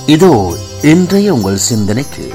இதோ இன்றைய உங்கள் சிந்தனைக்கு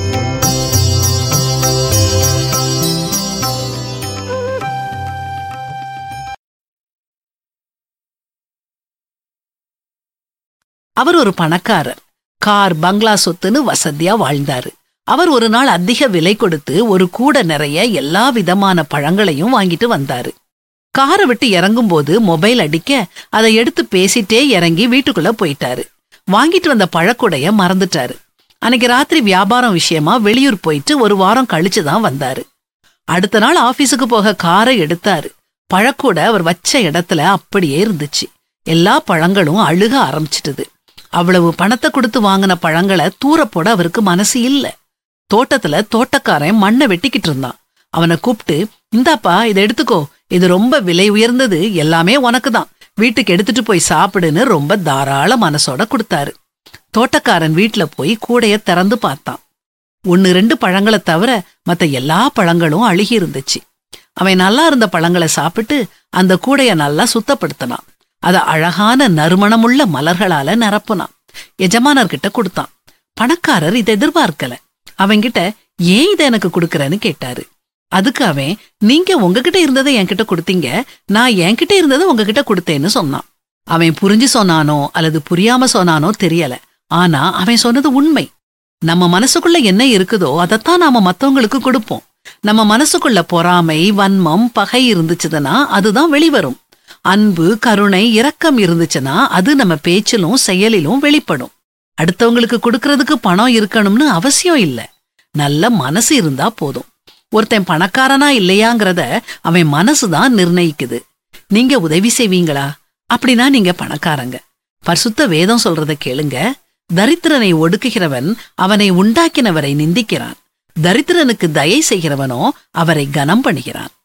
அவர் ஒரு பணக்காரர் கார் பங்களா சொத்துன்னு வசதியா வாழ்ந்தாரு அவர் ஒரு நாள் அதிக விலை கொடுத்து ஒரு கூட நிறைய எல்லா விதமான பழங்களையும் வாங்கிட்டு வந்தாரு காரை விட்டு இறங்கும்போது மொபைல் அடிக்க அதை எடுத்து பேசிட்டே இறங்கி வீட்டுக்குள்ள போயிட்டாரு வாங்கிட்டு வந்த பழக்கூடைய மறந்துட்டாரு அன்னைக்கு ராத்திரி வியாபாரம் விஷயமா வெளியூர் போயிட்டு ஒரு வாரம் கழிச்சு தான் வந்தாரு அடுத்த நாள் ஆபீஸுக்கு போக காரை எடுத்தாரு பழக்கூடை அவர் வச்ச இடத்துல அப்படியே இருந்துச்சு எல்லா பழங்களும் அழுக ஆரம்பிச்சிட்டது அவ்வளவு பணத்தை கொடுத்து வாங்கின பழங்களை தூர போட அவருக்கு மனசு இல்ல தோட்டத்துல தோட்டக்காரன் மண்ணை வெட்டிக்கிட்டு இருந்தான் அவனை கூப்பிட்டு இந்தாப்பா இதை எடுத்துக்கோ இது ரொம்ப விலை உயர்ந்தது எல்லாமே உனக்கு தான் வீட்டுக்கு எடுத்துட்டு போய் சாப்பிடுன்னு ரொம்ப தாராள மனசோட கொடுத்தாரு தோட்டக்காரன் வீட்ல போய் கூடைய திறந்து பார்த்தான் ஒன்னு ரெண்டு பழங்களை தவிர மத்த எல்லா பழங்களும் அழுகி இருந்துச்சு அவன் நல்லா இருந்த பழங்களை சாப்பிட்டு அந்த கூடைய நல்லா சுத்தப்படுத்தினான் அத அழகான நறுமணமுள்ள மலர்களால நிரப்புனான் எஜமானர்கிட்ட கொடுத்தான் பணக்காரர் இதை எதிர்பார்க்கல அவன்கிட்ட ஏன் இதை எனக்கு கொடுக்கறன்னு கேட்டாரு அதுக்கு அவன் நீங்க உங்ககிட்ட இருந்ததை என்கிட்ட கொடுத்தீங்க நான் என்கிட்ட இருந்ததை உங்ககிட்ட கொடுத்தேன்னு சொன்னான் அவன் புரிஞ்சு சொன்னானோ அல்லது புரியாம சொன்னானோ தெரியல ஆனா அவன் சொன்னது உண்மை நம்ம மனசுக்குள்ள என்ன இருக்குதோ அதைத்தான் நாம மத்தவங்களுக்கு கொடுப்போம் நம்ம மனசுக்குள்ள பொறாமை வன்மம் பகை இருந்துச்சுதுன்னா அதுதான் வெளிவரும் அன்பு கருணை இரக்கம் இருந்துச்சுன்னா அது நம்ம பேச்சிலும் செயலிலும் வெளிப்படும் அடுத்தவங்களுக்கு கொடுக்கறதுக்கு பணம் இருக்கணும்னு அவசியம் இல்ல நல்ல மனசு இருந்தா போதும் ஒருத்தன் பணக்காரனா இல்லையாங்கிறத அவன் மனசுதான் நிர்ணயிக்குது நீங்க உதவி செய்வீங்களா அப்படின்னா நீங்க பணக்காரங்க பரிசுத்த வேதம் சொல்றத கேளுங்க தரித்திரனை ஒடுக்குகிறவன் அவனை உண்டாக்கினவரை நிந்திக்கிறான் தரித்திரனுக்கு தயை செய்கிறவனோ அவரை கனம் பண்ணுகிறான்